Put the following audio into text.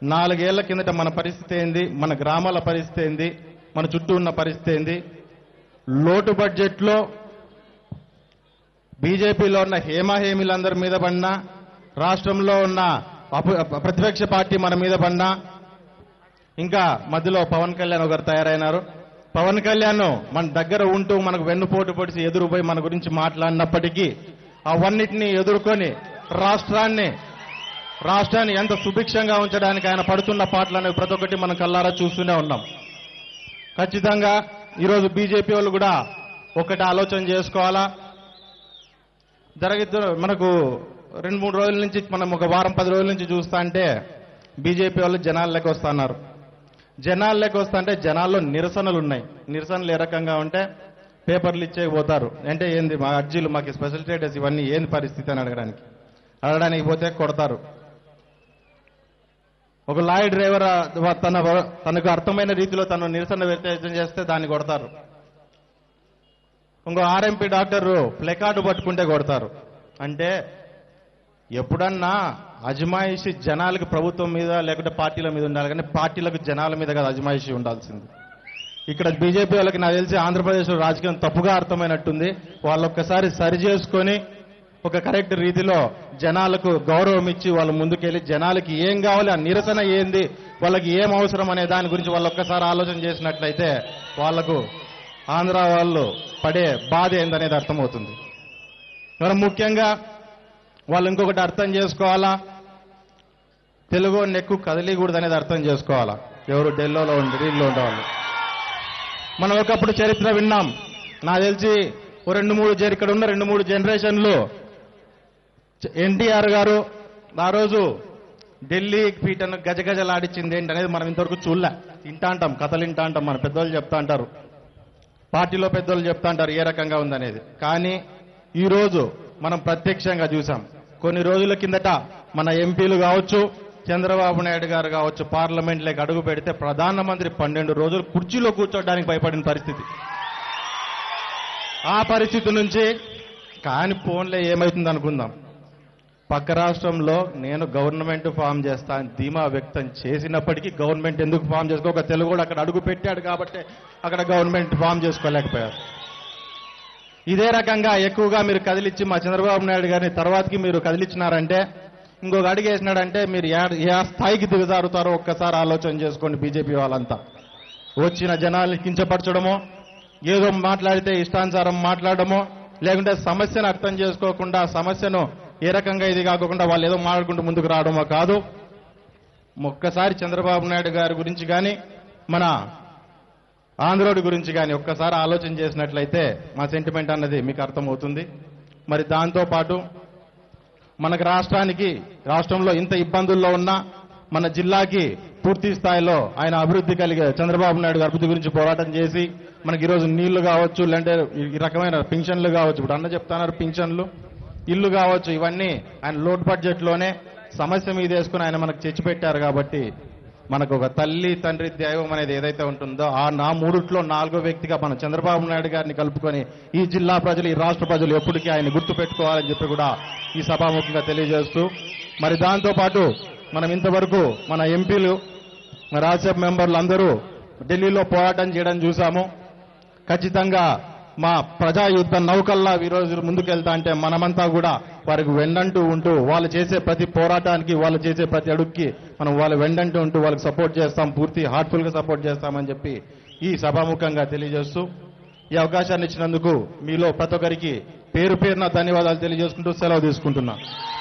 నాలుగేళ్ల కిందట మన పరిస్థితి ఏంది మన గ్రామాల పరిస్థితి ఏంది మన చుట్టూ ఉన్న పరిస్థితి ఏంది లోటు బడ్జెట్లో బీజేపీలో ఉన్న హేమాహేమిలందరి మీద పడినా రాష్ట్రంలో ఉన్న అపు- ప్రతిపక్ష పార్టీ మన మీద పడినా ఇంకా మధ్యలో పవన్ కళ్యాణ్ ఒకరు తయారైనారు పవన్ కళ్యాణ్ మన దగ్గర ఉంటూ మనకు వెన్నుపోటు పొడిచి ఎదురుపోయి మన గురించి మాట్లాడినప్పటికీ అవన్నిటినీ ఎదుర్కొని రాష్ట్రాన్ని రాష్ట్రాన్ని ఎంత సుభిక్షంగా ఉంచడానికి ఆయన పడుతున్న పాటలు అనేవి ప్రతి ఒక్కటి మనం కల్లారా చూస్తూనే ఉన్నాం ఖచ్చితంగా ఈరోజు బీజేపీ వాళ్ళు కూడా ఒకటి ఆలోచన చేసుకోవాలా జరుగుతు మనకు రెండు మూడు రోజుల నుంచి మనం ఒక వారం పది రోజుల నుంచి చూస్తా అంటే బీజేపీ వాళ్ళు జనాల్లోకి వస్తున్నారు జనాల్లోకి వస్తా అంటే జనాల్లో నిరసనలు ఉన్నాయి నిరసనలు ఏ రకంగా ఉంటే పేపర్లు ఇచ్చేయబోతారు అంటే ఏంది మా అర్జీలు మాకు స్పెషల్ స్టేటస్ ఇవన్నీ ఏంది పరిస్థితి అని అడగడానికి అడగడానికి పోతే కొడతారు ఒక లారీ డ్రైవర్ ఆ, తన తనకు అర్థమైన రీతిలో తను నిరసన వ్యక్తం చేస్తే దాన్ని కొడతారు ఇంకో ఆర్ఎంపీ డాక్టర్ ప్లెకార్డు పట్టుకుంటే కొడతారు అంటే ఎప్పుడన్నా అజమాయిషి జనాలకు ప్రభుత్వం మీద లేకుంటే పార్టీల మీద ఉండాలి కానీ పార్టీలకు జనాల మీద కదా అజమాయిషి ఉండాల్సింది ఇక్కడ బీజేపీ వాళ్ళకి నాకు తెలిసి ఆంధ్రప్రదేశ్లో రాజకీయం తప్పుగా అర్థమైనట్టుంది వాళ్ళు ఒక్కసారి సరి చేసుకొని ఒక కరెక్ట్ రీతిలో జనాలకు గౌరవం ఇచ్చి వాళ్ళు ముందుకెళ్లి జనాలకి ఏం కావాలి ఆ నిరసన ఏంది వాళ్ళకి ఏం అవసరం అనే దాని గురించి వాళ్ళు ఒక్కసారి ఆలోచన చేసినట్లయితే వాళ్లకు ఆంధ్ర వాళ్ళు పడే బాధ ఏందనేది అర్థమవుతుంది మనం ముఖ్యంగా వాళ్ళు ఇంకొకటి అర్థం చేసుకోవాలా తెలుగు నెక్కు కదిలీకూడదు అనేది అర్థం చేసుకోవాలా ఎవరు ఢిల్లీలో ఉండి ఢిల్లీలో ఉండేవాళ్ళు మనం ఒకప్పుడు చరిత్ర విన్నాం నాకు తెలిసి ఓ రెండు మూడు జరి- ఇక్కడ ఉన్న రెండు మూడు జనరేషన్లు ఎన్టీఆర్ గారు ఆ రోజు ఢిల్లీ పీటను గజగజలాడిచ్చింది ఏంటి అనేది మనం ఇంతవరకు చూడలే వింటా అంటాం కథలు వింటా అంటాం మన పెద్దోళ్ళు చెప్తా అంటారు పార్టీలో పెద్దోళ్ళు చెప్తా అంటారు ఏ రకంగా ఉందనేది కానీ ఈ రోజు మనం ప్రత్యక్షంగా చూసాం కొన్ని రోజుల కిందట మన ఎంపీలు కావచ్చు చంద్రబాబు నాయుడు గారు కావచ్చు పార్లమెంట్లోకి అడుగు పెడితే ప్రధానమంత్రి పన్నెండు రోజులు కుర్చీలో కూర్చోడానికి భయపడిన పరిస్థితి ఆ పరిస్థితి నుంచి కాని ఫోన్లే ఏమవుతుంది అనుకుందాం పక్క రాష్ట్రంలో నేను గవర్నమెంట్ ఫామ్ చేస్తా అని ధీమా వ్యక్తం చేసినప్పటికీ గవర్నమెంట్ ఎందుకు ఫామ్ చేసుకో ఒక తెలుగు కూడా అక్కడ అడుగు పెట్టాడు కాబట్టి అక్కడ గవర్నమెంట్ ఫామ్ చేసుకోలేకపోయారు ఇదే రకంగా ఎక్కువగా మీరు కదిలిచ్చి మా చంద్రబాబు నాయుడు గారిని తర్వాతకి మీరు కదిలిచ్చినారంటే ఇంకొక అడుగు వేసినాడంటే మీరు ఏ- ఏ స్థాయికి దిగజారుతారో ఒక్కసారి ఆలోచన చేసుకోండి బీజేపీ వాళ్ళంతా వచ్చిన జనాల్ని కించపరచడమో ఏదో మాట్లాడితే ఇష్టానుసారం మాట్లాడడమో లేకుంటే సమస్యను అర్థం చేసుకోకుండా సమస్యను ఏ రకంగా ఇది కాకుండా వాళ్ళు ఏదో మాట్లాడుకుంటూ ముందుకు రావడమో కాదు ఒక్కసారి చంద్రబాబు నాయుడు గారి గురించి కానీ మన ఆంధ్రోడి గురించి కానీ ఒక్కసారి ఆలోచన చేసినట్లయితే మా సెంటిమెంట్ అన్నది మీకు అర్థమవుతుంది మరి దాంతో పాటు మనకు రాష్ట్రానికి రాష్ట్రంలో ఇంత ఇబ్బందుల్లో ఉన్నా మన జిల్లాకి పూర్తి స్థాయిలో ఆయన అభివృద్ధి కలిగే చంద్రబాబు నాయుడు గారి అభివృద్ధి గురించి పోరాటం చేసి మనకి ఈరోజు నీళ్లు కావచ్చు లేదంటే ఈ రకమైన పింఛన్లు కావచ్చు ఇప్పుడు అన్న చెప్తున్నారు పింఛన్లు ఇల్లు కావచ్చు ఇవన్నీ ఆయన లోడ్ బడ్జెట్ లోనే సమస్య మీద వేసుకుని ఆయన మనకు తెచ్చిపెట్టారు కాబట్టి మనకు ఒక తల్లి తండ్రి దైవం అనేది ఏదైతే ఉంటుందో ఆ నా మూడిట్లో నాలుగో వ్యక్తిగా మన చంద్రబాబు నాయుడు గారిని కలుపుకొని ఈ జిల్లా ప్రజలు ఈ రాష్ట్ర ప్రజలు ఎప్పటికీ ఆయన గుర్తు పెట్టుకోవాలని చెప్పి కూడా ఈ సభాముఖంగా తెలియజేస్తూ మరి దాంతో పాటు మనం ఇంతవరకు మన ఎంపీలు మన రాజ్యసభ మెంబర్లు అందరూ ఢిల్లీలో పోరాటం చేయడం చూసాము ఖచ్చితంగా మా ప్రజా యుద్ధ నౌకల్లా ఈ రోజు ముందుకెళ్తా అంటే మనమంతా కూడా వారికి వెండంటూ ఉంటూ వాళ్ళు చేసే ప్రతి పోరాటానికి వాళ్ళు చేసే ప్రతి అడుగుకి మనం వాళ్ళు వెండంటూ ఉంటూ వాళ్ళకి సపోర్ట్ చేస్తాం పూర్తి హార్ట్ఫుల్ గా సపోర్ట్ చేస్తామని చెప్పి ఈ సభాముఖంగా తెలియజేస్తూ ఈ అవకాశాన్ని ఇచ్చినందుకు మీలో ప్రతి ఒక్కరికి పేరు పేరున ధన్యవాదాలు తెలియజేసుకుంటూ సెలవు తీసుకుంటున్నా